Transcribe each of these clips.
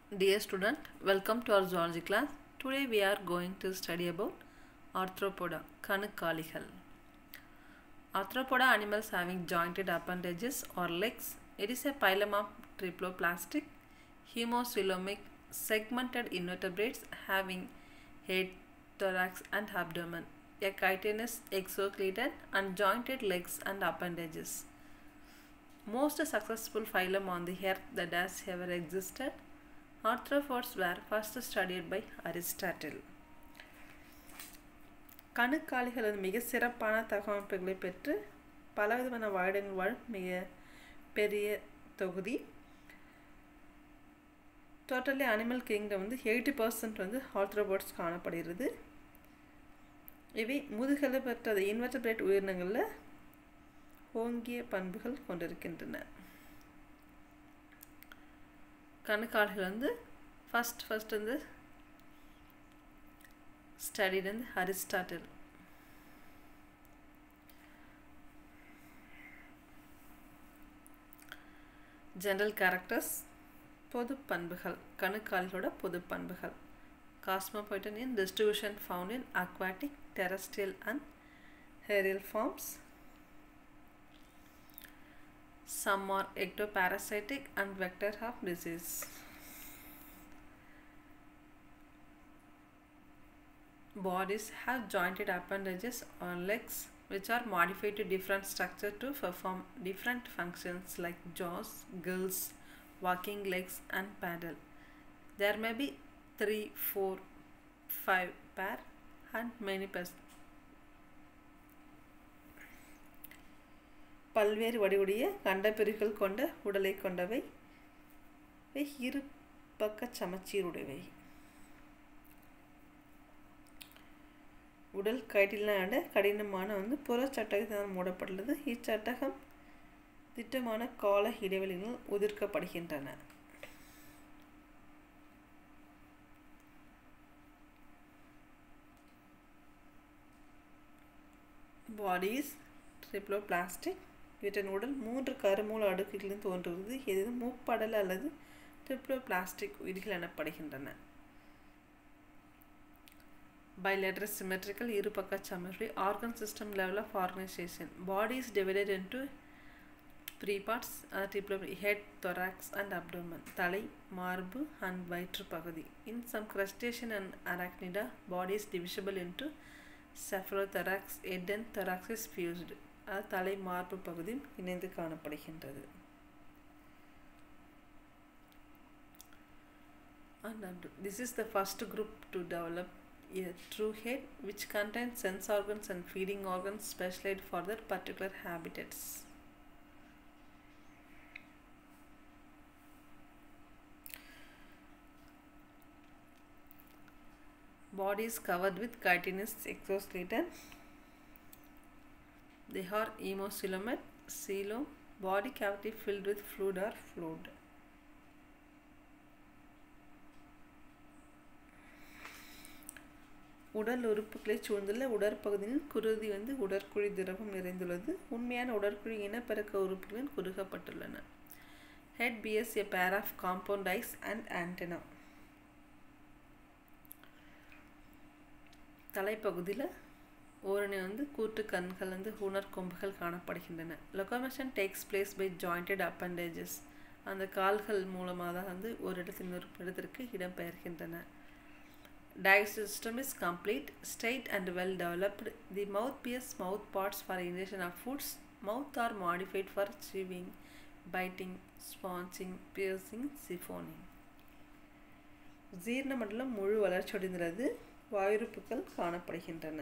Dear student, welcome to our zoology class. Today we are going to study about arthropoda, கணுக்காலிகள். Arthropoda animals having jointed appendages or legs. It is a phylum of triploplastic, hemocoelomic, segmented invertebrates having head, thorax and abdomen, a chitinous exoskeleton and jointed legs and appendages. Most successful phylum on the earth that has ever existed, arthropods were first studied by Aristotle. கணுக்காலிகள் வந்து மிக சிறப்பான தகவமைப்புகளை பெற்று பலவிதமான வாழிடங்கள் வாழும் மிக பெரிய தொகுதி totally animal kingdom வந்து எயிட்டி பர்சன்ட் வந்து ஆர்த்ரோபோட்ஸ் காணப்படுகிறது இவை முதுகலை பெற்ற இன்வெர்டபிரேட் உயிரினங்களில் ஓங்கிய பண்புகள் கொண்டிருக்கின்றன கணுக்கால்கள் வந்து ஃபஸ்ட் ஃபஸ்ட் வந்து ஸ்டடிட் வந்து அரிஸ்டாட்டில் ஜெனரல் கேரக்டர்ஸ் பொது பண்புகள் கணுக்கால்களோட பொது பண்புகள் cosmopolitan in distribution found in aquatic terrestrial and aerial forms Some are ectoparasitic and vector of disease. Bodies have jointed appendages or legs which are modified to different structure to perform different functions like jaws, gills, walking legs and paddle. There may be 3, 4, 5 pair and many pairs. பல்வேறு வடிவுடைய கண்டப்பிரிவுகள் கொண்ட உடலை கொண்டவை இரு பக்க சமச்சீருடையவை உடல் கட்டிலான கடினமான வந்து புற சட்டகத்தினால் மூடப்பட்டுள்ளது இச்சட்டகம் திட்டமான கால இடைவெளிகள் உதிர்க்கப்படுகின்றன பாடிஸ் ட்ரிப்ளோபிளாஸ்டிக் இவற்றின் உடல் மூன்று கருமூல அடுக்குகளில் தோன்றுவது இது முப்படல் அல்லது ட்ரிப்ளோபிளாஸ்டிக் உயிர்கள் எனப்படுகின்றன bilateral symmetrical இருபக்க சமர்வி organ system level of organization body is divided into three parts uh, head thorax and abdomen தலை மார்பு and வயிற்று பகுதி in some crustacean and arachnida body is divisible into cephalothorax head and thorax is fused அது தலை மார்பு பகுதியும் இணைந்து காணப்படுகின்றது and this is the first group to develop a true head which contains sense organs and feeding organs specialized for their particular habitats. Body is covered with chitinous exoskeleton. They are hemocoelomate, coelom, body cavity filled with fluid or fluid. உடல் உறுப்புகளை சூழ்ந்துள்ள உடற்பகுதியில் குருதி வந்து உடற்குழி திரவம் நிறைந்துள்ளது உண்மையான உடற்குழி இனப்பெருக்க உறுப்புகளில் குறுகப்பட்டுள்ளன head bears a pair of compound eyes and antenna தலைப்பகுதியில் ஓரணி வந்து கூட்டு கண்கள் வந்து உணர் கொம்புகள் காணப்படுகின்றன locomotion takes place by jointed appendages அந்த கால்கள் மூலமாக தான் வந்து ஒரு இடத்தில் இன்னொரு இடத்திற்கு இடம்பெயர்கின்றன digestive system is complete, straight and well developed. The mouth pierces mouth parts for ingestion of foods. Mouth are modified for chewing, biting, sponging, piercing, siphoning. ஜீரண மண்டலம் முழு வளர்ச்சியடைந்துள்ளது வாயுறுப்புகள் காணப்படுகின்றன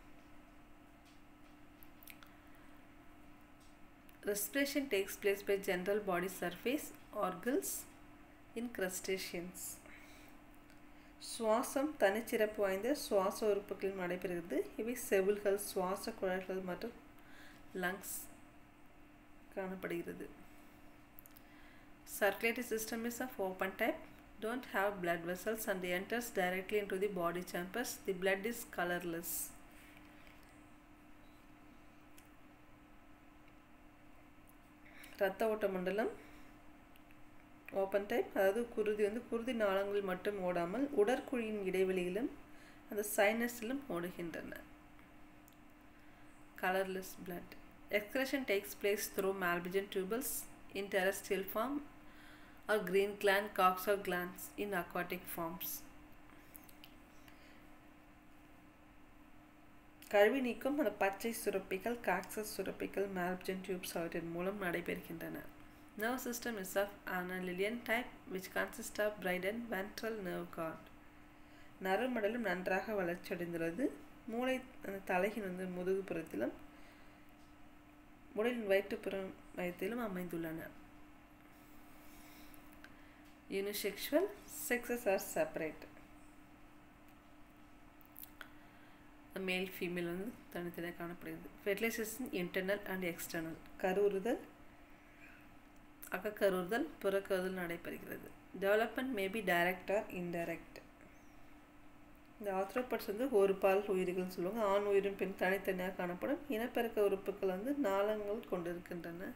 Respiration takes place by general body surface or gills in crustaceans. சுவாசம் தனிச்சிறப்பு வாய்ந்த சுவாச உறுப்புகளில் நடைபெறுகிறது இவை செவில்கள் சுவாச குழல்கள் மற்றும் லங்ஸ் காணப்படுகிறது circulatory system is of open type don't have blood vessels and enters directly into the body chambers the blood is colourless இரத்த ஓட்ட மண்டலம் ஓப்பன் டைப் அதாவது குருதி வந்து குருதி நாளங்களில் மட்டும் ஓடாமல் உடற்குழியின் இடைவெளியிலும் அந்த சைனஸிலும் ஓடுகின்றன colorless blood. Excretion takes place through Malpighian tubules in terrestrial form or green gland, coxal glands in aquatic forms. கழுவி நீக்கும் அந்த பச்சை சுரப்பிகள் காக்சஸ் சுரப்பிகள் மால்பிஜன் டியூப்ஸ் அவற்றின் மூலம் நடைபெறுகின்றன nerve system is of annulilian type which consists of bright and ventral nerve cord நரமண்டலம் நன்றாக வளர்ச்சியடைந்துள்ளது மூளை அந்த தலையின் வந்து முதுகுப்புறத்திலும் உடலின் வயிற்றுப்புறம் வயத்திலும் அமைந்துள்ளன unisexual sexes are separate male female வந்து தனித்தனியாக காணப்படுகிறது ஃபெர்டிலைசேஷன் இன்டர்னல் அண்ட் எக்ஸ்டர்னல் கருவுறுதல் அகக்கருவுறுதல் புறக்கருதல் நடைபெறுகிறது development maybe direct or indirect இந்த ஆத்ரோபட்ஸ் வந்து ஒரு பால் உயிர்கள்னு சொல்லுவாங்க ஆண் உயிரும் பெண் தனித்தனியாக காணப்படும் இனப்பெருக்க உறுப்புகள் வந்து நாளங்கள் கொண்டிருக்கின்றன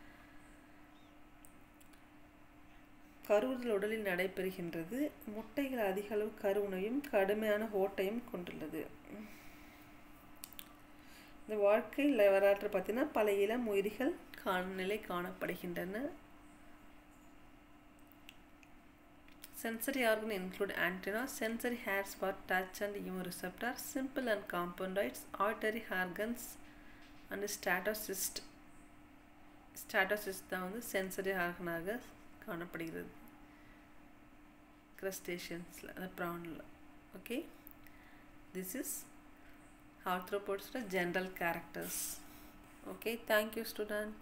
கருவுறுதல் உடலில் நடைபெறுகின்றது முட்டைகள் அதிக அளவு கருவுணையும் கடுமையான ஓட்டையும் கொண்டுள்ளது இந்த வாழ்க்கை வரலாற்று பார்த்தீங்கன்னா பல இளம் உயிரிகள் காணநிலை காணப்படுகின்றன Sensory organ include antenna, sensory hairs for touch and chemoreceptor, simple and compoundoids, auditory organs and statocyst. ஸ்டாட்டோசிஸ்ட் தான் வந்து சென்சரி ஆர்கனாக காணப்படுகிறது கிரஸ்டேஷன்ஸில் அந்த ப்ரானில் ஓகே திஸ் இஸ் ஆர்த்ரோபோட்ஸோட general characters okay thank you student